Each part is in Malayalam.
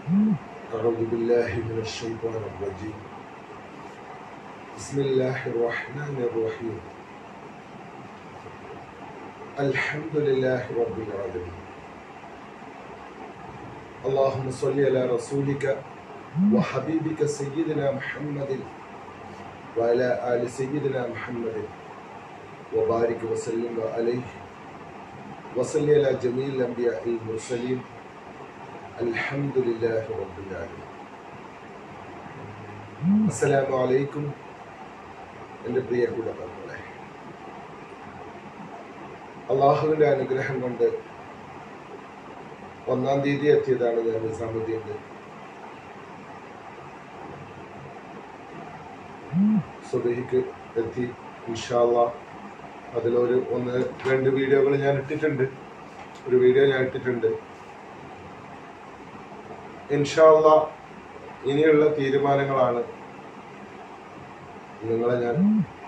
أعوذ بالله من الشيطان الرجيم بسم الله الرحمن الرحيم الحمد لله رب العالمين اللهم صل على رسولك وحبيبك سيدنا محمد وعلى آل سيدنا محمد وبارك وسلم عليه وصل على جميع الأنبياء المرسلين الحمد لله رب العالمين അസ്സലാമു അലൈക്കും എൻ്റെ പ്രിയ കുടുംബങ്ങളെ അള്ളാഹുവിൻ്റെ അനുഗ്രഹം കൊണ്ട് ഒന്നാം തീയതി എത്തിയതാണ് ഞാൻ നിസാമുദ്ദീൻ്റെ സുബഹിക്ക് എത്തി ഇൻഷാല്ല അതിലൊരു ഒന്ന് രണ്ട് വീഡിയോകൾ ഞാൻ ഇട്ടിട്ടുണ്ട് ഒരു വീഡിയോ ഞാൻ ഇട്ടിട്ടുണ്ട് ഇൻഷാല്ല ഇനിയുള്ള തീരുമാനങ്ങളാണ് നിങ്ങളെ ഞാൻ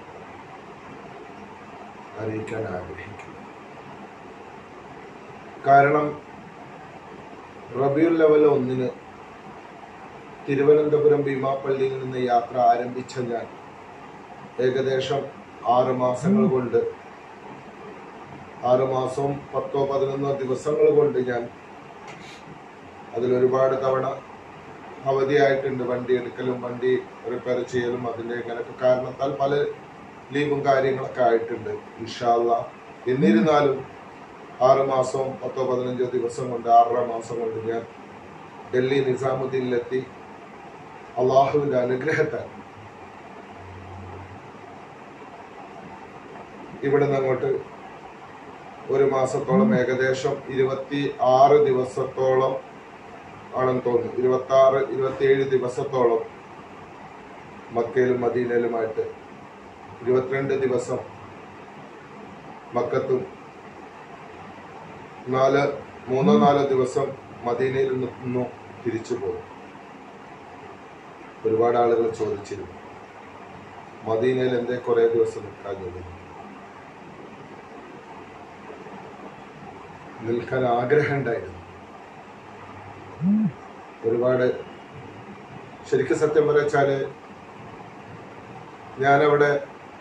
അറിയിക്കാൻ ആഗ്രഹിക്കുന്നത് കാരണം റബിയുൽ ലെവൽ ഒന്നിന് തിരുവനന്തപുരം ഭീമാപ്പള്ളിയിൽ നിന്ന് യാത്ര ആരംഭിച്ച ഞാൻ ഏകദേശം ആറ് മാസങ്ങൾ കൊണ്ട് ആറ് മാസവും പത്തോ പതിനൊന്നോ ദിവസങ്ങൾ കൊണ്ട് ഞാൻ അതിലൊരുപാട് തവണ അവധിയായിട്ടുണ്ട് വണ്ടി എടുക്കലും വണ്ടി റിപ്പയർ ചെയ്യലും അതിൻ്റെ ഇങ്ങനൊക്കെ കാരണത്താൽ പല ലീവും കാര്യങ്ങളൊക്കെ ആയിട്ടുണ്ട് ഇൻഷാല്ല എന്നിരുന്നാലും ആറ് മാസവും പത്തോ പതിനഞ്ചോ ദിവസം കൊണ്ട് ആറര മാസം കൊണ്ട് ഞാൻ ഡൽഹി നിസാമുദ്ദീനിലെത്തി അള്ളാഹുവിൻ്റെ അനുഗ്രഹത്താൽ ഇവിടെ നിന്ന് അങ്ങോട്ട് ഒരു മാസത്തോളം ഏകദേശം ഇരുപത്തി ആറ് ദിവസത്തോളം ആണെന്ന് തോന്നുന്നു ഇരുപത്തി ആറ് ഇരുപത്തി ഏഴ് ദിവസത്തോളം മക്കയിലും മദീനയിലുമായിട്ട് ഇരുപത്തിരണ്ട് ദിവസം മക്കത്തും നാല് മൂന്നോ നാലോ ദിവസം മദീനയിൽ നിന്നു തിരിച്ചു പോകും ഒരുപാട് ആളുകൾ ചോദിച്ചിരുന്നു മദീനയിൽ എന്തേ കുറെ ദിവസം നിൽക്കാഞ്ഞത് നിൽക്കാൻ ആഗ്രഹം ഉണ്ടായിരുന്നു ഒരുപാട് ശരിക്കും സത്യം പറച്ചാല് ഞാനവിടെ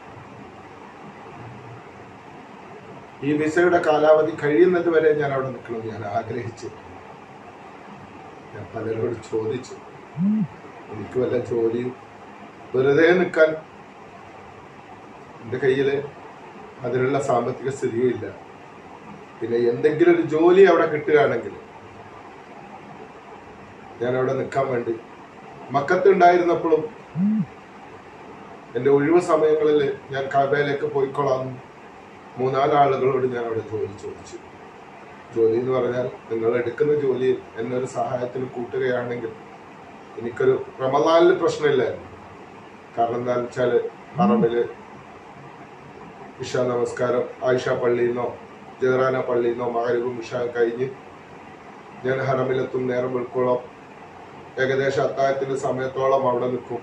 ഈ വിസയുടെ കാലാവധി കഴിയുന്നത് വരെ ഞാൻ അവിടെ നിൽക്കണം ഞാൻ ആഗ്രഹിച്ചു ഞാൻ പലരോട് ചോദിച്ചു എനിക്ക് വല്ല ജോലിയും വെറുതെ നിൽക്കാൻ എൻ്റെ കയ്യിൽ അതിനുള്ള സാമ്പത്തിക സ്ഥിതിയും ഇല്ല പിന്നെ എന്തെങ്കിലും ഒരു ജോലി അവിടെ കിട്ടുകയാണെങ്കിൽ ഞാൻ അവിടെ നിൽക്കാൻ വേണ്ടി മക്കത്ത് ഉണ്ടായിരുന്നപ്പോഴും എൻ്റെ ഒഴിവ് സമയങ്ങളിൽ ഞാൻ കബയിലേക്ക് പോയിക്കൊള്ളാം മൂന്നാല് ആളുകളോട് ഞാൻ അവിടെ ജോലി ചോദിച്ചു ജോലി എന്ന് പറഞ്ഞാൽ നിങ്ങൾ എടുക്കുന്ന ജോലി എന്നെ ഒരു സഹായത്തിന് കൂട്ടുകയാണെങ്കിൽ എനിക്കൊരു റമദാനിൽ പ്രശ്നമില്ലായിരുന്നു കാരണം എന്താ വെച്ചാല് ഹറമില് ഇഷ നമസ്കാരം ആയിഷ പള്ളിയിൽ നിന്നോ ജഹറാന പള്ളിയിൽ നിന്നോ മകരവും ഇഷ കഴിഞ്ഞ് ഞാൻ ഹറമിലെത്തും നേരം വെളുക്കോളം ഏകദേശം അത്താഴത്തിന്റെ സമയത്തോളം അവിടെ നിൽക്കും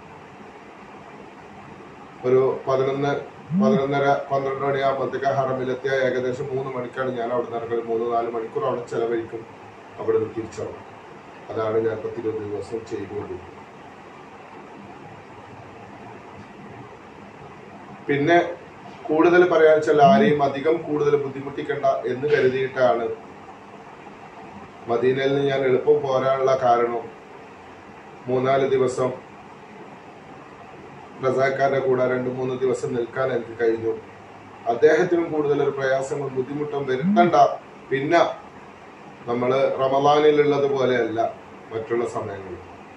ഒരു പതിനൊന്ന് പതിനൊന്നര പന്ത്രണ്ട് മണിയാകുമ്പോഴത്തേക്ക് ഹറമിലെത്തിയ ഏകദേശം മൂന്ന് മണിക്കാണ് ഞാൻ അവിടെ നടക്കുന്നത് മൂന്ന് നാല് മണിക്കൂർ അവിടെ ചെലവഴിക്കും അവിടെ നിന്ന് തിരിച്ചാവും അതാണ് ഞാൻ പത്തിരുപത് ദിവസം ചെയ്തുകൊണ്ടിരിക്കുന്നത് പിന്നെ കൂടുതൽ പറയാൻ വെച്ചാൽ ആരെയും അധികം കൂടുതൽ ബുദ്ധിമുട്ടിക്കണ്ട എന്ന് കരുതിയിട്ടാണ് മദീനയിൽ നിന്ന് ഞാൻ എളുപ്പം പോരാനുള്ള കാരണം മൂന്നാല് ദിവസം റസാഖാന്റെ കൂടെ രണ്ട് മൂന്ന് ദിവസം നിൽക്കാൻ എനിക്ക് കഴിഞ്ഞു അദ്ദേഹത്തിനും കൂടുതൽ ഒരു പ്രയാസങ്ങളും ബുദ്ധിമുട്ടും വരുത്തണ്ട പിന്നെ നമ്മള് റമദാനിലുള്ളത് പോലെയല്ല മറ്റുള്ള സമയങ്ങളിൽ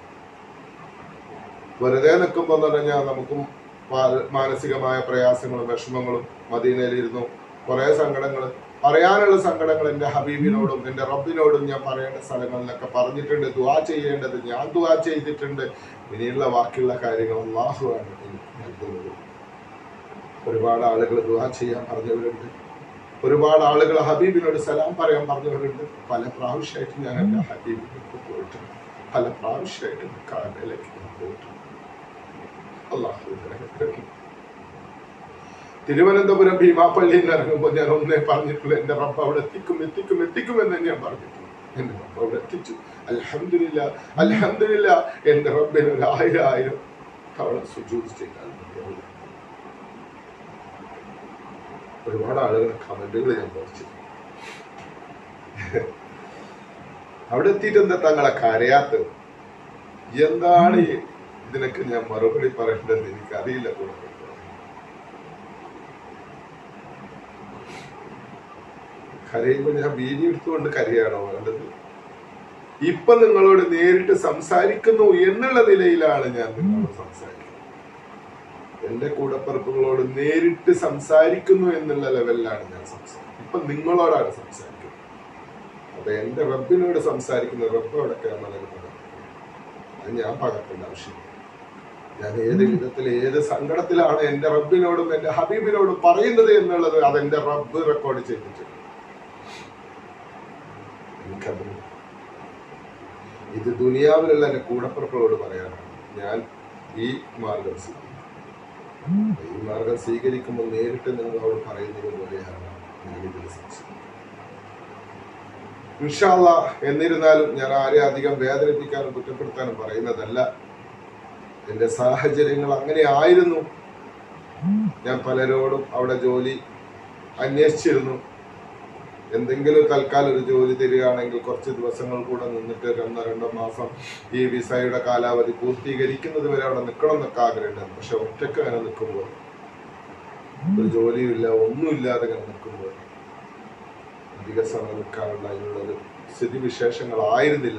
വെറുതെ നിൽക്കുമ്പോൾ എന്ന് പറഞ്ഞാൽ നമുക്കും മാ- മാനസികമായ പ്രയാസങ്ങളും വിഷമങ്ങളും മദീനയിലിരുന്നു കുറെ സങ്കടങ്ങൾ പറയാനുള്ള സങ്കടങ്ങൾ എൻ്റെ ഹബീബിനോടും എൻ്റെ റബ്ബിനോടും ഞാൻ പറയേണ്ട സ്ഥലങ്ങളിലൊക്കെ പറഞ്ഞിട്ടുണ്ട് ദുവാ ചെയ്യേണ്ടത് ഞാൻ ദുവാ ചെയ്തിട്ടുണ്ട് ഇനിയുള്ള ബാക്കിയുള്ള കാര്യങ്ങൾ അള്ളാഹുവാണ് എനിക്ക് നൽകുന്നത് ഒരുപാട് ആളുകൾ ദുവാ ചെയ്യാൻ പറഞ്ഞവരുണ്ട് ഒരുപാട് ആളുകൾ ഹബീബിനോട് സലാം പറയാൻ പറഞ്ഞവരുണ്ട് പല പ്രാവശ്യമായിട്ട് ഞാൻ എൻ്റെ ഹബീബിനൊക്കെ പോയിട്ടുണ്ട് പല പ്രാവശ്യമായിട്ട് കാബയിലേക്ക് ഞാൻ പോയിട്ടുണ്ട് അള്ളാഹു അനുഗ്രഹിക്കട്ടെ. തിരുവനന്തപുരം ഭീമാപ്പള്ളിയിൽ നിന്ന് ഇറങ്ങുമ്പോൾ ഞാൻ ഒന്നേ പറഞ്ഞിട്ടുള്ളൂ എന്റെ റബ്ബ് അവിടെ എത്തിക്കും എത്തിക്കും എത്തിക്കും എന്ന് ഞാൻ പറഞ്ഞിട്ടുള്ളൂ എന്റെ റബ്ബ് അവിടെ എത്തിച്ചു അൽഹംദുലില്ല അൽഹംദുലില്ല എന്റെ റബ്ബിന് ഒരു ആയിരം ആയിരം തവണ സുജൂത് ചെയ്താൽ മതിയാവും. ഒരുപാട് ആളുകൾ കമന്റുകൾ ഞാൻ വായിച്ചു അവിടെ എത്തിയിട്ട് എന്താ തങ്ങളെ കരയാത്തത് എന്താണ് ഈ ഇതിനൊക്കെ ഞാൻ മറുപടി പറയേണ്ടത് എനിക്ക് അറിയില്ല കൂടെ കരയുമ്പോൾ ഞാൻ വീഡിയോ എടുത്തുകൊണ്ട് കരയാണോ വേണ്ടത് ഇപ്പൊ നിങ്ങളോട് നേരിട്ട് സംസാരിക്കുന്നു എന്നുള്ള നിലയിലാണ് ഞാൻ നിങ്ങളോട് സംസാരിക്കുന്നത് എന്റെ കൂടപ്പറപ്പുകളോട് നേരിട്ട് സംസാരിക്കുന്നു എന്നുള്ള ലെവലിലാണ് ഞാൻ സംസാരിക്കുന്നത് ഇപ്പൊ നിങ്ങളോടാണ് സംസാരിക്കുന്നത് അപ്പൊ എന്റെ റബ്ബിനോട് സംസാരിക്കുന്ന റബ്ബ് അവിടെയൊക്കെയാണ് നൽകുന്നത് അത് ഞാൻ പകർത്തേണ്ട ആവശ്യമില്ല ഞാൻ ഏത് വിധത്തിൽ ഏത് സങ്കടത്തിലാണ് എന്റെ റബ്ബിനോടും എന്റെ ഹബീബിനോടും പറയുന്നത് എന്നുള്ളത് അതെന്റെ റബ്ബ് റെക്കോർഡ് ചെയ്തിട്ടുണ്ട് എനിക്കത് ഇത് ദുനിയാവിലുള്ള എന്റെ കൂടപ്പുറപ്പുകളോട് പറയാനാണ് ഞാൻ ഈ മാർഗം സ്വീകരിക്കും ഈ മാർഗം സ്വീകരിക്കുമ്പോൾ നേരിട്ട് നിങ്ങളോട് പറയുന്നത് പോലെയാണ് ഞാൻ ഇതിൽ സംസാരിക്കുന്നത് ഇൻഷാല്ല എന്നിരുന്നാലും ഞാൻ ആരെ അധികം വേദനിപ്പിക്കാനും കുറ്റപ്പെടുത്താനും പറയുന്നതല്ല എന്റെ സാഹചര്യങ്ങൾ അങ്ങനെ ആയിരുന്നു ഞാൻ പലരോടും അവിടെ ജോലി അന്വേഷിച്ചിരുന്നു എന്തെങ്കിലും തൽക്കാലം ഒരു ജോലി തരികയാണെങ്കിൽ കുറച്ച് ദിവസങ്ങൾ കൂടെ നിന്നിട്ട് ഒന്നോ രണ്ടോ മാസം ഈ വിസയുടെ കാലാവധി പൂർത്തീകരിക്കുന്നത് വരെ അവിടെ നിൽക്കണം എന്നൊക്കെ ആഗ്രഹമുണ്ടായിരുന്നു പക്ഷെ ഒറ്റക്ക് അങ്ങനെ നിൽക്കുമ്പോൾ ഒരു ജോലിയില്ല ഒന്നുമില്ലാതെ അങ്ങനെ നിൽക്കുമ്പോൾ അധിക സമയം നിൽക്കാനുള്ള അതിനുള്ളൊരു സ്ഥിതിവിശേഷങ്ങളായിരുന്നില്ല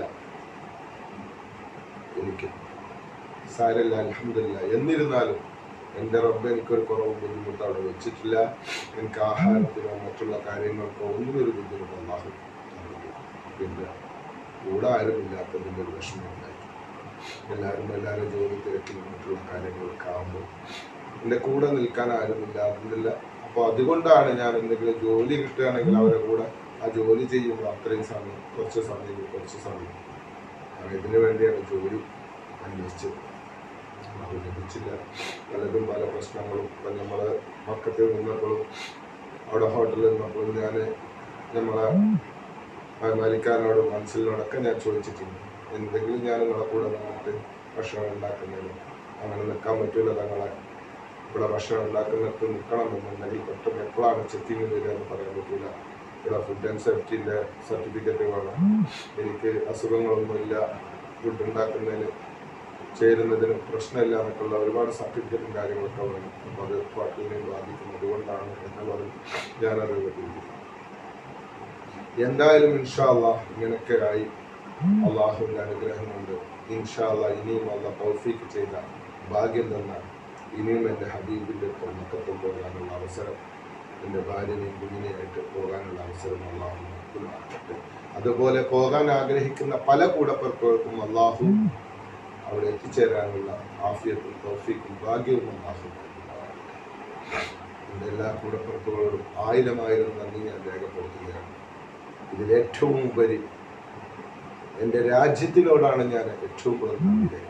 എനിക്ക് സാരല്ല അലഹമില്ല എന്നിരുന്നാലും എൻ്റെ റബ്ബ് എനിക്കൊരു കുറവും ബുദ്ധിമുട്ട് അവിടെ വെച്ചിട്ടില്ല എനിക്ക് ആഹാരത്തിനോ മറ്റുള്ള കാര്യങ്ങൾക്കോ ഒന്നും ഒരു ബുദ്ധിമുട്ട് അല്ലാഹു തന്നില്ല. പിന്നെ കൂടെ ആരും ഇല്ലാത്തതിൻ്റെ ഒരു വിഷമം ഉണ്ടായി എല്ലാവരും എല്ലാവരും ജോലി തിരക്കിലും മറ്റുള്ള കാര്യങ്ങളൊക്കെ ആകുമ്പോൾ എൻ്റെ കൂടെ നിൽക്കാൻ ആരും ഇല്ലാതില്ല അപ്പോൾ അതുകൊണ്ടാണ് ഞാൻ എന്തെങ്കിലും ജോലി കിട്ടുകയാണെങ്കിൽ അവരെ കൂടെ ആ ജോലി ചെയ്യുമ്പോൾ അത്രയും സമയം കുറച്ച് സമയം കുറച്ച് സമയം കാരണം ഇതിനു വേണ്ടിയാണ് ജോലി അന്വേഷിച്ചത് അത് ലഭിച്ചില്ല പലതും പല പ്രശ്നങ്ങളും ഇപ്പം നമ്മൾ മക്കത്തിൽ നിന്നപ്പോഴും അവിടെ ഹോട്ടലിൽ നിന്നപ്പോഴും ഞാൻ നമ്മളെ മാലിക്കാരനോടും മനസ്സിലിനോടൊക്കെ ഞാൻ ചോദിച്ചിട്ടുണ്ട് എന്തെങ്കിലും ഞാൻ നിങ്ങളെ കൂടെ നിന്നിട്ട് ഭക്ഷണം ഉണ്ടാക്കുന്നതിന് അങ്ങനെ നിൽക്കാൻ പറ്റൂല തങ്ങളെ ഇവിടെ ഭക്ഷണം ഉണ്ടാക്കുന്നിടത്ത് നിൽക്കണം എന്നുണ്ടെങ്കിൽ പെട്ടെന്ന് എപ്പോഴാണ് ചെക്കിങ് വരിക എന്ന് പറയാൻ പറ്റൂല ഇവിടെ ഫുഡ് ആൻഡ് സേഫ്റ്റിന്റെ സർട്ടിഫിക്കറ്റ് വേണം എനിക്ക് അസുഖങ്ങളൊന്നുമില്ല ഫുഡ് ഉണ്ടാക്കുന്നതിന് ചേരുന്നതിന് പ്രശ്നമില്ല എന്നൊക്കെയുള്ള ഒരുപാട് സർട്ടിഫിക്കറ്റും കാര്യങ്ങളൊക്കെ വേണം അപ്പോൾ അത് പാർട്ടിനെ ബാധിക്കും അതുകൊണ്ടാണ് എന്നുള്ളത് ഞാനത് പറ്റിയിരിക്കുന്നത് എന്തായാലും ഇൻഷാല്ല ഇങ്ങനെയൊക്കെ ആയി അള്ളാഹുവിന്റെ അനുഗ്രഹം കൊണ്ട് ഇൻഷാല്ല ഇനിയും അല്ല തൗഫീക്ക് ചെയ്ത ഭാഗ്യം തന്ന ഇനിയും എൻ്റെ ഹബീബിൻ്റെ മക്കത്തും പോകാനുള്ള അവസരം എൻ്റെ ഭാര്യനെയും കുഞ്ഞിനെയായിട്ട് പോകാനുള്ള അവസരം അള്ളാഹു നൽകുമാറാകട്ടെ. അതുപോലെ പോകാൻ ആഗ്രഹിക്കുന്ന പല കൂടപ്പുറപ്പുകൾക്കും അള്ളാഹു അവിടെ എത്തിച്ചേരാനുള്ള ആഫിയത്തും തൗഫീക്കും ഭാഗ്യവും അള്ളാഹു നൽകുമാറാകട്ടെ. എൻ്റെ എല്ലാ കൂടപ്പുറപ്പുകളോടും ആയിരം ആയിരം നന്ദി ഞാൻ രേഖപ്പെടുത്തുകയാണ് ഇതിലേറ്റവും ഉപരി എൻ്റെ രാജ്യത്തിനോടാണ് ഞാൻ ഏറ്റവും കൂടുതൽ നന്ദി രേഖപ്പെടുത്തുന്നത്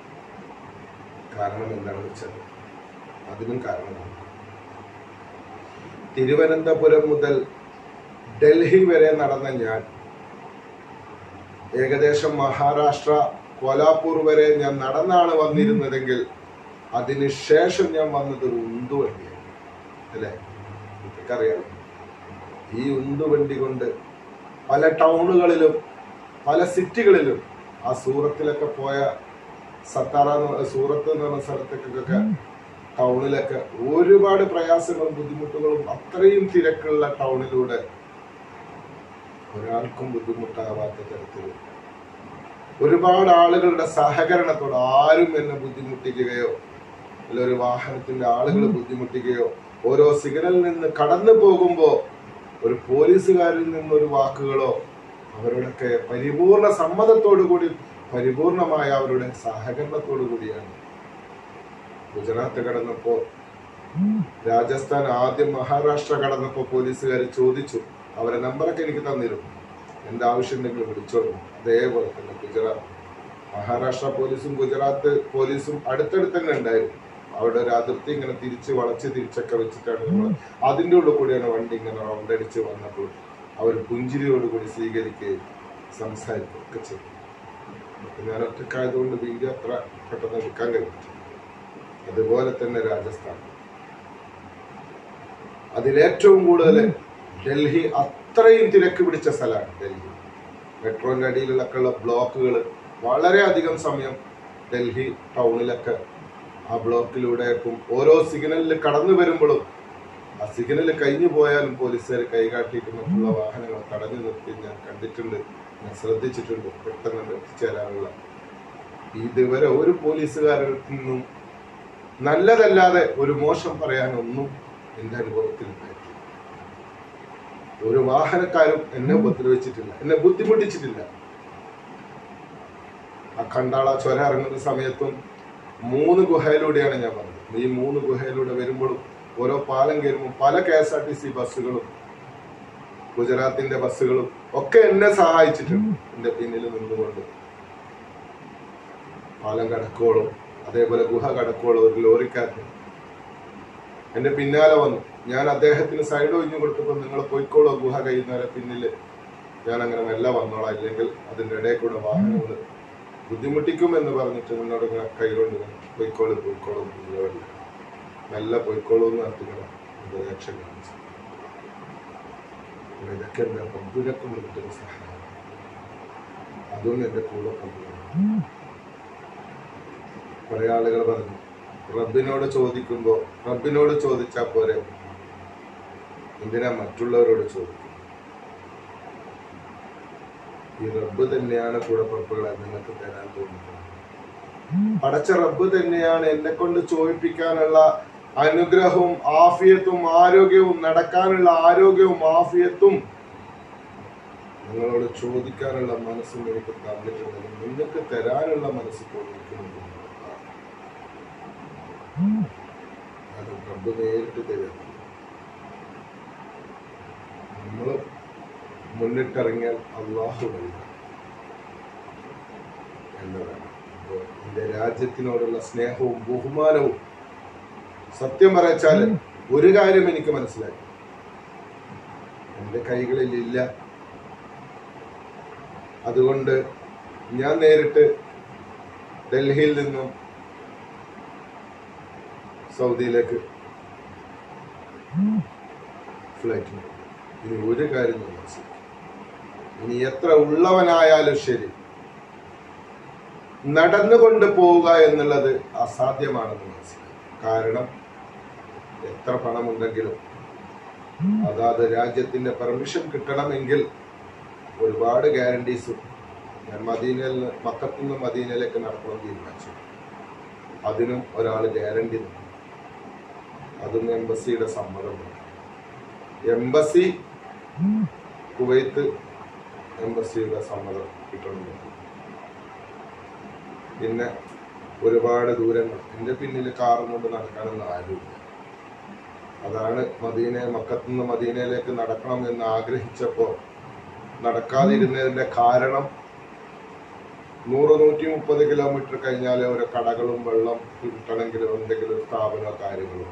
കാരണം എന്താണെന്ന് വെച്ചാൽ അതിനും കാരണമാണ് തിരുവനന്തപുരം മുതൽ ഡൽഹി വരെ നടന്ന ഞാൻ ഏകദേശം മഹാരാഷ്ട്ര കോലാപൂർ വരെ ഞാൻ നടന്നാണ് വന്നിരുന്നതെങ്കിൽ അതിനുശേഷം ഞാൻ വന്നത് ഒരു ഉന്തുവണ്ടിയാണ് അല്ലേ എനിക്കറിയാം ഈ ഉന്തുവണ്ടി കൊണ്ട് പല ടൗണുകളിലും പല സിറ്റികളിലും ആ സൂറത്തിലൊക്കെ പോയ സത്താറ എന്ന് പറഞ്ഞ- സൂറത്ത് എന്ന് പറഞ്ഞ സ്ഥലത്തേക്കൊക്കെ ടൗണിലൊക്കെ ഒരുപാട് പ്രയാസങ്ങളും ബുദ്ധിമുട്ടുകളും അത്രയും തിരക്കുള്ള ടൗണിലൂടെ ഒരാൾക്കും ബുദ്ധിമുട്ടാവാത്ത തരത്തിൽ ഒരുപാട് ആളുകളുടെ സഹകരണത്തോടെ ആരും എന്നെ ബുദ്ധിമുട്ടിക്കുകയോ അല്ല ഒരു വാഹനത്തിന്റെ ആളുകൾ ബുദ്ധിമുട്ടിക്കുകയോ ഓരോ സിഗ്നലിൽ നിന്ന് കടന്നു പോകുമ്പോൾ ഒരു പോലീസുകാരിൽ നിന്ന് ഒരു വാക്കുകളോ അവരുടെയൊക്കെ പരിപൂർണ സമ്മതത്തോടു കൂടി പരിപൂർണമായ അവരുടെ സഹകരണത്തോടു കൂടിയാണ് ഗുജറാത്ത് കടന്നപ്പോ രാജസ്ഥാൻ ആദ്യം മഹാരാഷ്ട്ര കടന്നപ്പോ പോലീസുകാർ ചോദിച്ചു അവരെ നമ്പറൊക്കെ എനിക്ക് തന്നിരുന്നു എന്ത് ആവശ്യമുണ്ടെങ്കിലും വിളിച്ചോളൂ അതേപോലെ തന്നെ ഗുജറാത്ത് മഹാരാഷ്ട്ര പോലീസും ഗുജറാത്ത് പോലീസും അടുത്തടുത്ത് തന്നെ ഉണ്ടായിരുന്നു അവിടെ ഒരു അതിർത്തി ഇങ്ങനെ തിരിച്ച് വളച്ച് തിരിച്ചൊക്കെ വെച്ചിട്ടാണ് നമ്മൾ അതിൻ്റെ ഉള്ളിൽ കൂടിയാണ് വണ്ടി ഇങ്ങനെ റൗണ്ട് അടിച്ച് വന്നപ്പോൾ അവർ പുഞ്ചിരിയോടുകൂടി സ്വീകരിക്കുകയും സംസാരിക്കും ഒക്കെ ചെയ്യും അപ്പൊ ഞാൻ ഒറ്റക്കായതുകൊണ്ട് വീഡിയോ അത്ര പെട്ടെന്ന് എടുക്കാൻ കഴിഞ്ഞിട്ടില്ല അതുപോലെ തന്നെ രാജസ്ഥാൻ അതിലേറ്റവും കൂടുതൽ ഡൽഹി അത്രയും തിരക്ക് പിടിച്ച സ്ഥലമാണ് ഡൽഹി മെട്രോന്റെ അടിയിലൊക്കെ ഉള്ള ബ്ലോക്കുകൾ വളരെയധികം സമയം ഡൽഹി ടൗണിലൊക്കെ ആ ബ്ലോക്കിലൂടെ ഇപ്പം ഓരോ സിഗ്നലിൽ കടന്നു വരുമ്പോഴും ആ സിഗ്നൽ കഴിഞ്ഞു പോയാലും പോലീസുകാർ കൈകാട്ടിയിട്ട് മറ്റുള്ള വാഹനങ്ങൾ തടഞ്ഞു നിർത്തി ഞാൻ കണ്ടിട്ടുണ്ട് ഞാൻ ശ്രദ്ധിച്ചിട്ടുണ്ട് പെട്ടെന്ന് എത്തിച്ചേരാനുള്ള ഇതുവരെ ഒരു പോലീസുകാരിൽ നിന്നും നല്ലതല്ലാതെ ഒരു മോശം പറയാനൊന്നും എൻ്റെ അനുഭവത്തിൽ ഉണ്ടായിട്ടില്ല ഒരു വാഹനക്കാരും എന്നെ ഉപദ്രവിച്ചിട്ടില്ല എന്നെ ബുദ്ധിമുട്ടിച്ചിട്ടില്ല ആ കണ്ടാള ചൊര ഇറങ്ങുന്ന സമയത്തും മൂന്ന് ഗുഹയിലൂടെയാണ് ഞാൻ വന്നത് ഈ മൂന്ന് ഗുഹയിലൂടെ വരുമ്പോഴും ഓരോ പാലം കയറുമ്പോൾ പല K S R T C ബസ്സുകളും ഗുജറാത്തിന്റെ ബസ്സുകളും ഒക്കെ എന്നെ സഹായിച്ചിട്ടുണ്ട് എന്റെ പിന്നിൽ നിന്നുകൊണ്ട് പാലം കടക്കോളും അതേപോലെ ഗുഹ കടക്കോളും ഒരു ലോറിക്കാരൻ എന്റെ പിന്നാലെ വന്നു ഞാൻ അദ്ദേഹത്തിന് സൈഡ് ഒഴിഞ്ഞു കൊടുത്തപ്പോൾ നിങ്ങൾ പോയിക്കോളൂ ഗുഹ കഴിയുന്നവരെ പിന്നില് ഞാൻ അങ്ങനെ മെല്ലെ വന്നോളാം ഇല്ലെങ്കിൽ അതിന്റെ ഇടയിൽ കൂടെ വാഹനങ്ങൾ ബുദ്ധിമുട്ടിക്കും എന്ന് പറഞ്ഞിട്ട് നിന്നോട് ഇങ്ങനെ കൈകൊണ്ട് ഇങ്ങനെ പോയിക്കോളൂ പോയിക്കോളൂ ഇല്ല മെല്ലെ പോയിക്കോളൂ എന്ന് പറഞ്ഞിങ്ങനെ ഉപദേശം കാണിച്ചു അപ്പോൾ ഇതൊക്കെ എന്റെ റബ്ബിനെ കൊണ്ട് കിട്ടുന്ന സഹായം അതും എന്റെ കൂടെ കൊണ്ടുവന്നു കുറെ ആളുകൾ പറഞ്ഞു റബ്ബിനോട് ചോദിക്കുമ്പോ റബ്ബിനോട് ചോദിച്ചാ പോരെ എന്തിനാ മറ്റുള്ളവരോട് ചോദിക്കും ഈ റബ്ബ് തന്നെയാണ് കൂടപ്പുറപ്പുകളെ നിങ്ങൾക്ക് തരാൻ തോന്നുന്നത് പടച്ച റബ്ബ് തന്നെയാണ് എന്നെ കൊണ്ട് ചോദിപ്പിക്കാനുള്ള അനുഗ്രഹവും ആഫിയത്തും ആരോഗ്യവും നടക്കാനുള്ള ആരോഗ്യവും ആഫിയത്തും നിങ്ങളോട് ചോദിക്കാനുള്ള മനസ്സും എനിക്ക് തന്നിട്ടുണ്ടെങ്കിൽ നിങ്ങൾക്ക് തരാനുള്ള മനസ്സ് തോന്നിക്കുന്നുണ്ട് അത് റബ്ബ് നേരിട്ട് തരാം നമ്മൾ മുന്നിട്ടിറങ്ങിയാൽ അള്ളാഹു വഴി എന്നതാണ് അപ്പോ എന്റെ രാജ്യത്തിനോടുള്ള സ്നേഹവും ബഹുമാനവും സത്യം പറയച്ചാല് ഒരു കാര്യം എനിക്ക് മനസ്സിലായി എന്റെ കൈകളിൽ ഇല്ല അതുകൊണ്ട് ഞാൻ നേരിട്ട് ഡൽഹിയിൽ നിന്നും സൗദിയിലേക്ക് ഫ്ലൈറ്റിന് ഇനി ഒരു കാര്യം ഞാൻ മനസ്സിലാക്കി ഇനി എത്ര ഉള്ളവനായാലും ശരി നടന്നുകൊണ്ട് പോവുക എന്നുള്ളത് അസാധ്യമാണെന്ന് മനസ്സിലാക്കി കാരണം എത്ര പണമുണ്ടെങ്കിലും അതാത് രാജ്യത്തിന്റെ പെർമിഷൻ കിട്ടണമെങ്കിൽ ഒരുപാട് ഗ്യാരണ്ടീസും ഞാൻ മദീനയിൽ നിന്ന് മക്കത്തു നിന്ന് മദീനയിലേക്ക് നടക്കണം തീരുമാനിച്ചു അതിനും ഒരാൾ ഗ്യാരണ്ടി തന്നു അതും എംബസിയുടെ സമ്മതം വേണം. എംബസി കുവൈത്ത് എംബസിയുടെ സമ്മതം കിട്ടണമെന്ന് പിന്നെ ഒരുപാട് ദൂരങ്ങൾ എൻ്റെ പിന്നിൽ കാറും കൊണ്ട് നടക്കാനൊന്നും ആരുമില്ല അതാണ് മദീന മക്കത്തുനിന്ന് മദീനയിലേക്ക് നടക്കണം എന്ന് ആഗ്രഹിച്ചപ്പോൾ നടക്കാതിരുന്നതിന്റെ കാരണം നൂറ് നൂറ്റി മുപ്പത് കിലോമീറ്റർ കഴിഞ്ഞാൽ ഓരോ കടകളും വെള്ളം കിട്ടണമെങ്കിലും എന്തെങ്കിലും ഒരു സ്ഥാപനമോ കാര്യങ്ങളോ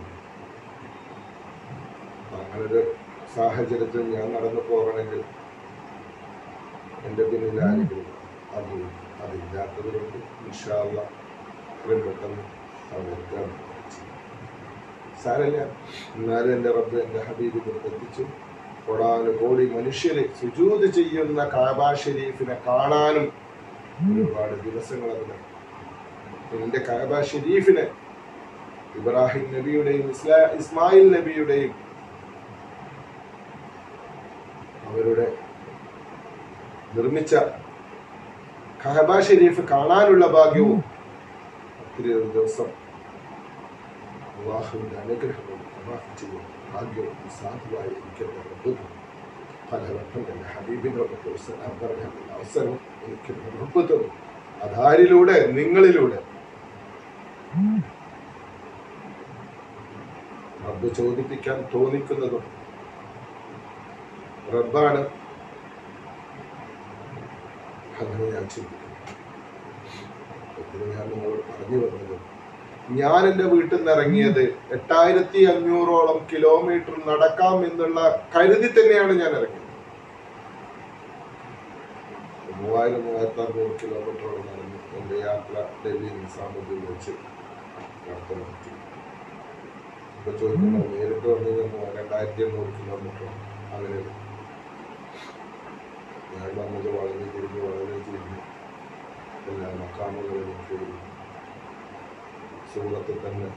അങ്ങനൊരു സാഹചര്യത്തിൽ ഞാൻ നടന്നു പോകണമെങ്കിൽ എൻ്റെ പിന്നിൽ ആരെങ്കിലും അത് അതില്ലാത്തത് കൊണ്ട് ഇൻഷാല്ല എത്രയും പെട്ടെന്ന് അവർക്ക് സാരല്ല എന്നാലും എൻ്റെ റബ്ബ് എൻ്റെ ഹബീബ് എത്തിച്ചു കൊടാന് കോടി മനുഷ്യര് സുജൂത് ചെയ്യുന്ന കാബ ഷെരീഫിനെ കാണാനും ഒരുപാട് ദിവസങ്ങൾ അതിന് എന്റെ കാബ ഷെരീഫിനെ ഇബ്രാഹിം നബിയുടെയും ഇസ്ലാ ഇസ്മായിൽ നബിയുടെയും അവരുടെ നിർമ്മിച്ച കഹബ ഷെരീഫ് കാണാനുള്ള ഭാഗ്യവും ഒത്തിരി ഒരു ദിവസം അള്ളാഹുവിന്റെ അനുഗ്രഹവും അള്ളാഹു ചെയ്യും ഭാഗ്യവും സാധുവായി എനിക്കെന്റെ റബ്ബ് പലവട്ടം എൻ്റെ ഹബീബിനോട് സലാം പറയാനുള്ള അവസരം എനിക്ക് റബ്ബ് തന്നു അതാരിലൂടെ നിങ്ങളിലൂടെ റബ്ബ് ചോദിപ്പിക്കാൻ തോന്നിക്കുന്നതും റബ്ബാണ് അങ്ങനെ ഞാൻ ചിന്തിക്കുന്നു ഇതിന് ഞാൻ നിങ്ങളോട് പറഞ്ഞു വന്നത് ഞാൻ എൻ്റെ വീട്ടിൽ നിന്ന് ഇറങ്ങിയത് എട്ടായിരത്തി അഞ്ഞൂറോളം കിലോമീറ്റർ നടക്കാം എന്നുള്ള കരുതി തന്നെയാണ് ഞാൻ ഇറങ്ങിയത് പത്ത് അറുന്നൂറ് കിലോമീറ്ററോളം നടന്നു എൻ്റെ യാത്ര ഡൽഹി നിസാമുദ്ദീൻ വെച്ച് നടത്തി ഇപ്പൊ ചോദിക്കുമ്പോൾ നേരിട്ട് വന്നു കഴിഞ്ഞാൽ രണ്ടായിരത്തി എണ്ണൂറ് കിലോമീറ്റർ അങ്ങനെ ഞാൻ വന്നത് വളഞ്ഞ് തിരിഞ്ഞ് വളഞ്ഞ് തിരിഞ്ഞ് എല്ലാ മക്കാമുകളിലും കയറി സൂറത്തിൽ തന്നെ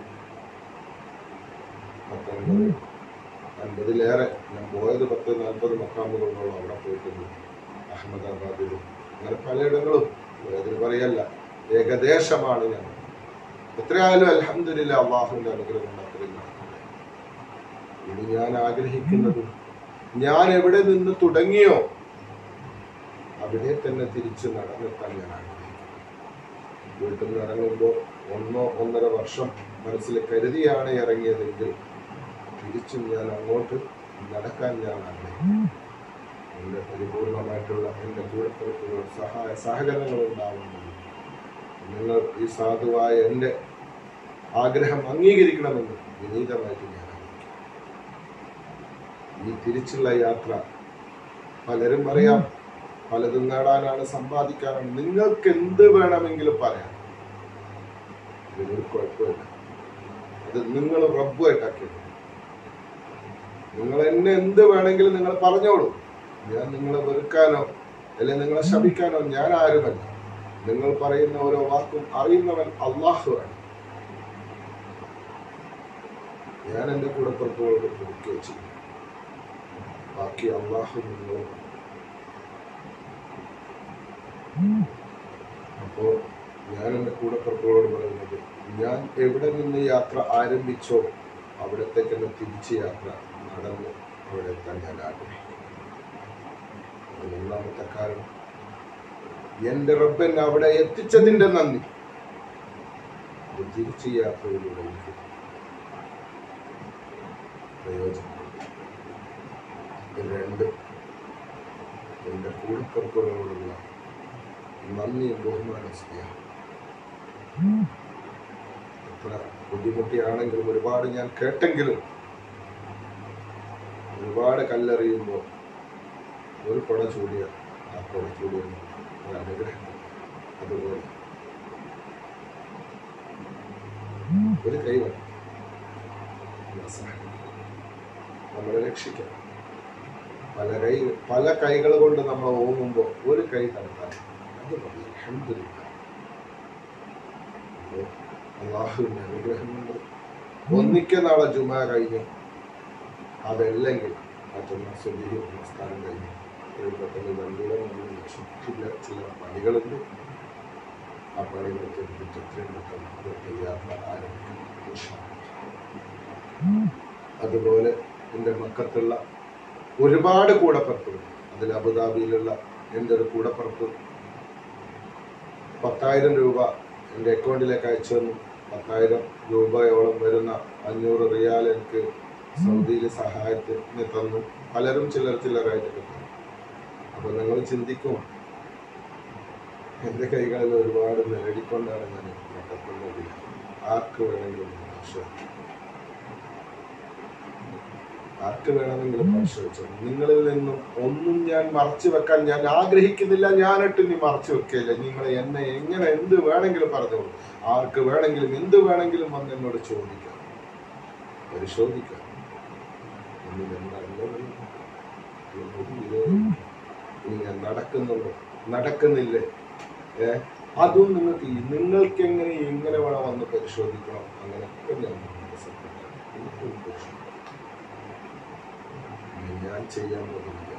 പത്തൊൻപത് അൻപതിലേറെ ഞാൻ പോയത് പത്ത് നാൽപ്പത് മക്കാമുകളോളം അവിടെ പോയിട്ടുണ്ട് അഹമ്മദാബാദിലും അങ്ങനെ പലയിടങ്ങളും അതിന് പറയല്ല ഏകദേശമാണ് ഞാൻ എത്രയായാലും അലഹമില്ല അള്ളാഹുവിന്റെ അനുഗ്രഹം കൊണ്ട് അത്രയും നടക്കുന്നത്. ഇനി ഞാൻ ആഗ്രഹിക്കുന്നത് ഞാൻ എവിടെ നിന്ന് തുടങ്ങിയോ അവിടെ തന്നെ തിരിച്ച് നടന്നെത്താൻ ഞാൻ ആഗ്രഹിക്കുന്നു വീട്ടിൽ നിന്ന് ഇറങ്ങുമ്പോൾ ഒന്നോ ഒന്നര വർഷം മനസ്സിൽ കരുതിയാണ് ഇറങ്ങിയതെങ്കിൽ തിരിച്ചും ഞാൻ അങ്ങോട്ട് നടക്കാൻ ഞാൻ ആഗ്രഹിക്കുന്നു എൻ്റെ പരിപൂർണമായിട്ടുള്ള എൻ്റെ കൂടപ്പിറപ്പുകൾ സഹായ സഹകരണങ്ങൾ ഉണ്ടാവുന്നത് നിങ്ങൾ ഈ സാധുവായ എൻ്റെ ആഗ്രഹം അംഗീകരിക്കണമെന്ന് വിനീതമായിട്ട് ഞാൻ അറിയിക്കുന്നു. ഈ തിരിച്ചുള്ള യാത്ര പലരും പറയാം പലതും നേടാനാണ് സമ്പാദിക്കാനാണ് നിങ്ങൾക്ക് എന്ത് വേണമെങ്കിലും പറയാം ഇതിനൊരു കുഴപ്പമില്ല അത് നിങ്ങൾ റബ്ബുമായിട്ടാക്കിയത് നിങ്ങൾ എന്നെ എന്ത് വേണമെങ്കിലും നിങ്ങൾ പറഞ്ഞോളൂ ഞാൻ നിങ്ങളെ വെറുക്കാനോ അല്ലെങ്കിൽ നിങ്ങളെ ശപിക്കാനോ ഞാൻ ആരുമല്ല നിങ്ങൾ പറയുന്ന ഓരോ വാക്കും അറിയുന്നവൻ അള്ളാഹുവാണ് ഞാൻ എൻ്റെ കൂടെ പുറത്തുകളോട് പുതുക്കി വെച്ചു ബാക്കി അള്ളാഹു നിങ്ങളും അപ്പോ ഞാൻ എൻ്റെ കൂടെ പുറത്തുകളോട് പറയുന്നത് ഞാൻ എവിടെ നിന്ന് യാത്ര ആരംഭിച്ചോ അവിടത്തേക്ക് തന്നെ തിരിച്ച് യാത്ര നടന്ന് അവിടെ എത്താൻ ഞാൻ ആഗ്രഹിക്കുന്നു അത് ഒന്നാമത്തെ കാരണം എന്റെ റബ്ബൻ അവിടെ എത്തിച്ചതിന്റെ നന്ദി ഇത് തിരിച്ച് യാത്രയിലൂടെ എനിക്ക് പ്രയോജനമുണ്ട് രണ്ട് എന്റെ കൂടപ്പുറപ്പുകളോടുള്ള നന്ദിയും ബഹുമാനം സ്നേഹം എത്ര ബുദ്ധിമുട്ടിയാണെങ്കിലും ഒരുപാട് ഞാൻ കേട്ടെങ്കിലും ഒരുപാട് കല്ലെറിയുമ്പോൾ ഒരു കുട ചൂടിയ ആ കുട ചൂടിയ ഒരു അനുഗ്രഹം അതുപോലെ ഒരു കൈ വേണം നമ്മളെ സഹായിക്കാൻ. നമ്മളെ രക്ഷിക്കാൻ പല കൈ പല കൈകൾ കൊണ്ട് നമ്മൾ ഓങ്ങുമ്പോൾ ഒരു കൈ തടുത്താൽ അത് മതി അൽഹംദുലില്ലാ. അപ്പോൾ അള്ളാഹുവിന്റെ അനുഗ്രഹം കൊണ്ട് ഒന്നിക്ക നാളെ ജുമ കഴിഞ്ഞു അതല്ലെങ്കിൽ മറ്റൊന്ന് സുബിഹി നമസ്കാരം കഴിഞ്ഞു ഒരു പെട്ടെന്ന് വണ്ടിയുടെ മുന്നിൽ ചില ചില പണികളുണ്ട് ആ പണികൾ തീർത്തിട്ട് എത്രയും പെട്ടെന്ന് ഇവിടുത്തെ യാത്ര ആരംഭിക്കും ഇൻഷാ അല്ലാഹ്. അതുപോലെ എൻ്റെ മക്കത്തുള്ള ഒരുപാട് കൂടപ്പുറപ്പുകൾ അതിൽ അബുദാബിയിലുള്ള എൻ്റെ ഒരു കൂടപ്പുറപ്പ് പത്തായിരം രൂപ എൻ്റെ അക്കൗണ്ടിലേക്ക് അയച്ചു തന്നു പത്തായിരം രൂപയോളം വരുന്ന അഞ്ഞൂറ് റിയാൽ എനിക്ക് സൗദിയിൽ സഹായത്തിന് തന്നു പലരും ചില്ലർ ചില്ലറായിട്ട് കിട്ടും അപ്പൊ നിങ്ങൾ ചിന്തിക്കും എൻ്റെ കൈകളിൽ ഒരുപാട് നേടിക്കൊണ്ടാണ് ഞാൻ നടക്കുന്നത് ആർക്ക് വേണമെങ്കിലും പക്ഷേ ആർക്ക് വേണമെങ്കിലും പരിശോധിച്ചു നിങ്ങളിൽ നിന്നും ഒന്നും ഞാൻ മറച്ചു വെക്കാൻ ഞാൻ ആഗ്രഹിക്കുന്നില്ല ഞാനിട്ട് ഇനി മറച്ചു വെക്കില്ല നിങ്ങൾ എന്നെ എങ്ങനെ എന്ത് വേണമെങ്കിലും പറഞ്ഞോളൂ ആർക്ക് വേണമെങ്കിലും എന്ത് വേണമെങ്കിലും വന്ന് എന്നോട് ചോദിക്കാം പരിശോധിക്കാം എന്നിൽ എന്താണുള്ളത് ഇനി ഞാൻ നടക്കുന്നുണ്ടോ നടക്കുന്നില്ലേ ഏ അതും നിങ്ങൾക്ക് ഈ- നിങ്ങൾക്ക് എങ്ങനെ എങ്ങനെ വേണം വന്ന് പരിശോധിക്കണം അങ്ങനെയൊക്കെ ഞാൻ നിങ്ങളെ സമ്മതിക്കാം. എനിക്കൊരു പ്രശ്നമില്ല. ഇനി ഞാൻ ചെയ്യാൻ പോകുന്നില്ല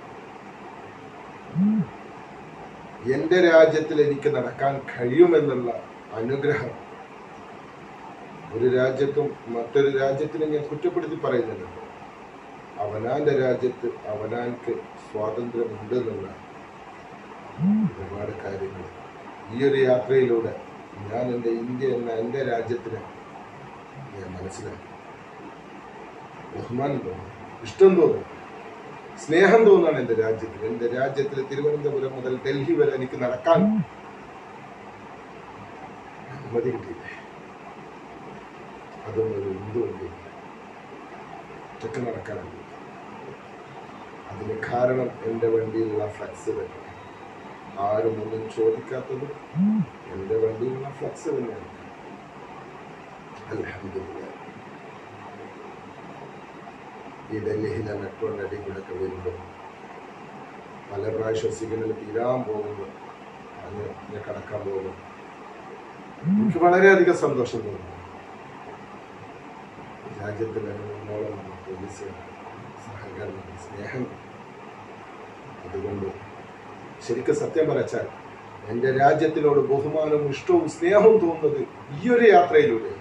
എന്റെ രാജ്യത്തിൽ എനിക്ക് നടക്കാൻ കഴിയുമെന്നുള്ള അനുഗ്രഹം ഒരു രാജ്യത്തും മറ്റൊരു രാജ്യത്തിനെ ഞാൻ കുറ്റപ്പെടുത്തി പറയുന്നില്ല അവനാന്റെ രാജ്യത്ത് അവനാൻക്ക് സ്വാതന്ത്ര്യമുണ്ട് എന്നുള്ള ഒരുപാട് കാര്യങ്ങൾ ഈ ഒരു യാത്രയിലൂടെ ഞാൻ എൻ്റെ ഇന്ത്യ എന്ന എൻ്റെ രാജ്യത്തിന് ഞാൻ മനസ്സിലാക്കി ബഹുമാനം തോന്നുന്നു ഇഷ്ടം തോന്നുന്നു സ്നേഹം തോന്നാണ് എൻ്റെ രാജ്യത്തിൽ എൻ്റെ രാജ്യത്തിൽ തിരുവനന്തപുരം മുതൽ ഡൽഹി വരെ എനിക്ക് നടക്കാൻ അനുമതി കിട്ടിയില്ലേ അതും ഒരു എന്തുകൊണ്ട് ഒറ്റക്ക് നടക്കാനാണ് അതിന് കാരണം എൻ്റെ വണ്ടിയിലുള്ള ഫ്ലക്സ് തന്നെ ആരും ഒന്നും ചോദിക്കാത്തത് എൻ്റെ വണ്ടിയിലുള്ള ഫ്ലക്സ് തന്നെയാണ് അൽഹംദുലില്ലാ ഈ ഡൽഹിയിലെ മെട്രോൻ്റെ അടിയിൽ കൂടെ ഒക്കെ വരുമ്പോൾ പല പ്രാവശ്യം സിഗ്നൽ തീരാൻ പോകുമ്പോൾ അങ്ങ് ഞാൻ കടക്കാൻ പോകുന്നു എനിക്ക് വളരെയധികം സന്തോഷം തോന്നുന്നു രാജ്യത്തിൽ മുന്നോളം പോലീസ് സഹകരണം സ്നേഹം അതുകൊണ്ട് ശരിക്കും സത്യം പറച്ചാൽ എൻ്റെ രാജ്യത്തിനോട് ബഹുമാനവും ഇഷ്ടവും സ്നേഹവും തോന്നുന്നത് ഈ ഒരു യാത്രയിലൂടെ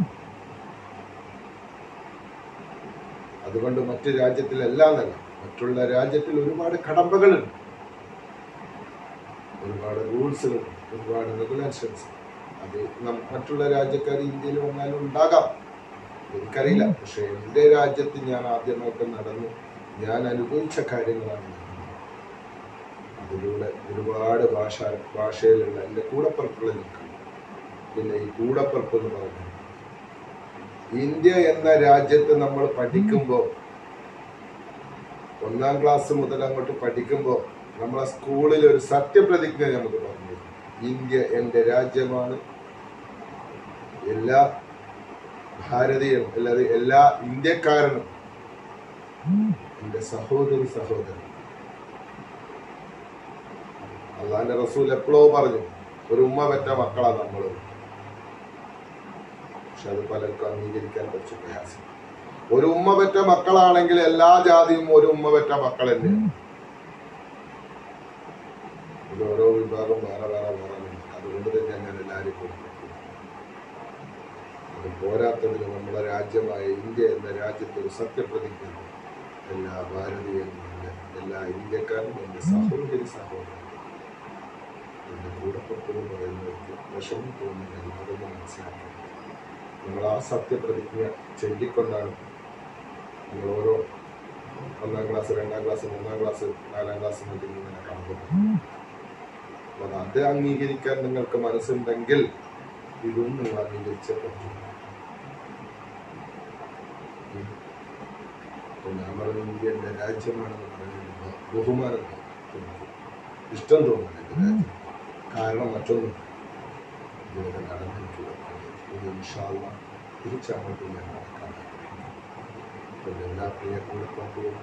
അതുകൊണ്ട് മറ്റു രാജ്യത്തിലെല്ലാം തന്നെ മറ്റുള്ള രാജ്യത്തിൽ ഒരുപാട് കടമ്പകളുണ്ട് ഒരുപാട് റൂൾസുകൾ ഒരുപാട് റെഗുലേഷൻസ് അത് നം- മറ്റുള്ള രാജ്യക്കാർ ഇന്ത്യയിൽ വന്നാലും ഉണ്ടാകാം എനിക്കറിയില്ല പക്ഷെ എൻ്റെ രാജ്യത്ത് ഞാൻ ആദ്യമൊക്കെ നടന്നു ഞാൻ അനുഭവിച്ച കാര്യങ്ങളാണ് ഞാൻ. അതിലൂടെ ഒരുപാട് ഭാഷ ഭാഷയിലുള്ള എൻ്റെ കൂടപ്പറപ്പുകളിൽ നിൽക്കുന്നു പിന്നെ ഈ കൂടപ്പറപ്പ് എന്ന് പറയുന്നത് ഇന്ത്യ എന്ന രാജ്യത്ത് നമ്മൾ പഠിക്കുമ്പോൾ ഒന്നാം ക്ലാസ് മുതൽ അങ്ങോട്ട് പഠിക്കുമ്പോൾ നമ്മളെ സ്കൂളിൽ ഒരു സത്യപ്രതിജ്ഞ നമുക്ക് പറഞ്ഞു ഇന്ത്യ എൻ്റെ രാജ്യമാണ് എല്ലാ ഭാരതീയനും അല്ലാതെ എല്ലാ ഇന്ത്യക്കാരനും എൻ്റെ സഹോദരി സഹോദരൻ അള്ളാന്റെ റസൂൽ എപ്പോഴോ പറഞ്ഞു ഒരു ഉമ്മ പെറ്റ മക്കളാണ് നമ്മൾ പക്ഷെ അത് പലർക്കും അംഗീകരിക്കാൻ കുറച്ച് പ്രയാസം ഒരു ഉമ്മ പെറ്റ മക്കളാണെങ്കിൽ എല്ലാ ജാതിയും ഒരു ഉമ്മ പെറ്റ മക്കൾ തന്നെയാണ് ഇത് ഓരോ വിഭാഗം വേറെ വേറെ വേറെ ഉണ്ട്. അതുകൊണ്ട് തന്നെ ഞാൻ എല്ലാവരും കൊടുക്കും അത് പോരാത്തതിന് നമ്മുടെ രാജ്യമായ ഇന്ത്യ എന്ന രാജ്യത്ത് ഒരു സത്യപ്രതിജ്ഞ ഉണ്ട്. എല്ലാ ഭാരതീയരും എൻ്റെ എല്ലാ ഇന്ത്യക്കാരും എൻ്റെ സഹോദരി സഹോദരൻ എൻ്റെ കൂടപ്പുറത്തെന്ന് പറയുന്നവർക്ക് വിഷമം തോന്നുന്നില്ല അതൊന്ന് മനസ്സിലാക്കി നമ്മൾ ആ സത്യപ്രതിജ്ഞ ചൊല്ലിക്കൊണ്ടാണ് നമ്മൾ ഓരോ ഒന്നാം ക്ലാസ് രണ്ടാം ക്ലാസ് മൂന്നാം ക്ലാസ് നാലാം ക്ലാസ് മുതൽ ഇങ്ങനെ കടന്നു അപ്പൊ അത് അംഗീകരിക്കാൻ നിങ്ങൾക്ക് മനസ്സുണ്ടെങ്കിൽ ഇതും നിങ്ങൾ അംഗീകരിച്ചേ പറ്റൂ ഉം. അപ്പൊ ഞാൻ പറഞ്ഞ ഇന്ത്യ എന്റെ രാജ്യമാണെന്ന് പറയുന്നത് ബഹുമാനം തോന്നും. ഇഷ്ടം തോന്നുന്നു എന്റെ രാജ്യം കാരണം മറ്റൊന്നും ഇതുവരെ നടന്നിട്ടില്ല ഇത് ഇൻഷാല്ല തിരിച്ചങ്ങോട്ട് ഞാൻ നടക്കാൻ അപ്പോൾ എല്ലാ പ്രിയ കൂടപ്പുറത്തും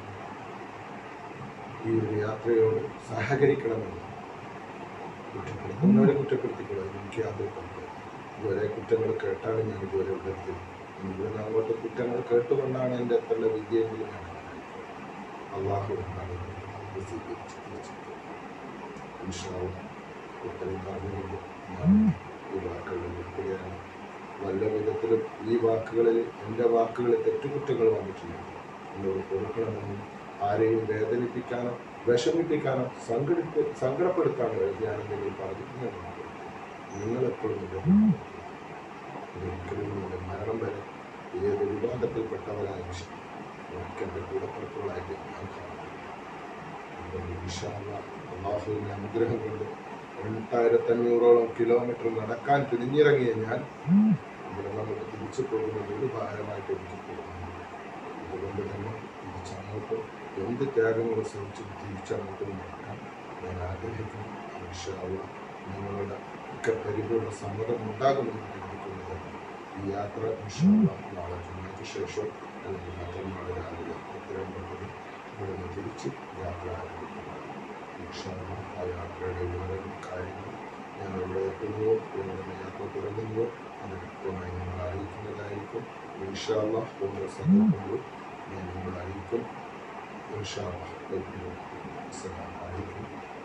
ഈ ഒരു യാത്രയോട് സഹകരിക്കണമെന്ന് കുറ്റപ്പെടുത്തുന്നവരെ കുറ്റപ്പെടുത്തിക്കൂടാ എനിക്ക് യാതൊരു പങ്ക് ഇതുവരെ കുറ്റങ്ങൾ കേട്ടാണ് ഞാൻ ഇതുവരെ ഇവിടെ എത്തിയത് ഇവിടുന്ന് അങ്ങോട്ട് കുറ്റങ്ങൾ കേട്ടുകൊണ്ടാണ് എൻ്റെ എത്ര വിദ്യയെങ്കിലും ഞാൻ അള്ളാഹു എന്നാണ് ഇത് സ്വീകരിച്ചത് തീർച്ചയായിട്ടും. ഇൻഷാ അല്ലാഹ് ഇത്രയും പറഞ്ഞുകൊണ്ട് ഞാൻ ഈ വാക്കുകളിൽ നിർത്തുകയാണ് നല്ല വിധത്തിലും ഈ വാക്കുകളിൽ എൻ്റെ വാക്കുകളിൽ തെറ്റുകുറ്റങ്ങൾ വന്നിട്ടുണ്ട് എന്നോട് കൊടുക്കണമെന്നും ആരെയും വേദനിപ്പിക്കാനോ വിഷമിപ്പിക്കാനോ സംഘടിപ്പ സങ്കടപ്പെടുത്താനോ എഴുതിയാണെന്നെങ്കിൽ പറഞ്ഞിട്ടുണ്ടെങ്കിൽ നിങ്ങളെപ്പോഴും ഇത് ഒരിക്കലും നിങ്ങളുടെ മരണം വരെ ഏത് വിവാദത്തിൽപ്പെട്ടവരായാലും ശരി എനിക്ക് എൻ്റെ കൂടപ്പുറത്തുകളായിട്ട് ഞാൻ കാണുന്നു അതുകൊണ്ട് ഇൻഷാ അല്ലാഹ് അള്ളാഹുവിൻ്റെ അനുഗ്രഹം കൊണ്ട് രണ്ടായിരത്തി അഞ്ഞൂറോളം കിലോമീറ്റർ നടക്കാൻ തിരിഞ്ഞിറങ്ങിയ ഞാൻ ഇവിടെ നമുക്ക് തിരിച്ചു പോകുന്നത് ഒരു ഭാരമായിട്ട് എനിക്ക് തോന്നുന്നു അതുകൊണ്ട് തന്നെ തിരിച്ചങ്ങോട്ട് എന്ത് ത്യാഗങ്ങൾ ശ്രമിച്ച് തിരിച്ചങ്ങോട്ട് നടക്കാൻ ഞാൻ ആഗ്രഹിക്കുന്നു ഇൻഷാ അല്ലാഹ് നിങ്ങളുടെ ഒക്കെ പരിപൂർണ്ണ സമ്മതം ഉണ്ടാകുമെന്ന് കരുതിക്കുന്നത് ഈ യാത്ര ഇൻഷാ അല്ലാഹ് നാളെ ജുമാക്ക് ശേഷം അല്ലെങ്കിൽ മറ്റന്നാൾ രാവിലെ എത്രയും പെട്ടെന്ന് ഇവിടെ നിന്ന് തിരിച്ച് യാത്ര ആരംഭിക്കുന്നു ഇൻഷാ അല്ലാഹ് ആ യാത്രയുടെ വിവരങ്ങളും കാര്യങ്ങളും ഞാൻ എവിടെ എത്തുന്നുവോ എവിടെ യാത്ര തുടങ്ങുന്നുവോ അത് കൃത്യമായി നിങ്ങൾ അറിയിക്കുന്നതായിരിക്കും ഇൻഷാ അല്ലാഹ് ഓരോ സന്ദർഭങ്ങളും ഞാൻ നിങ്ങളെ അറിയിക്കും ഇൻഷാ അല്ലാഹ് അസ്സലാമു അലൈക്കും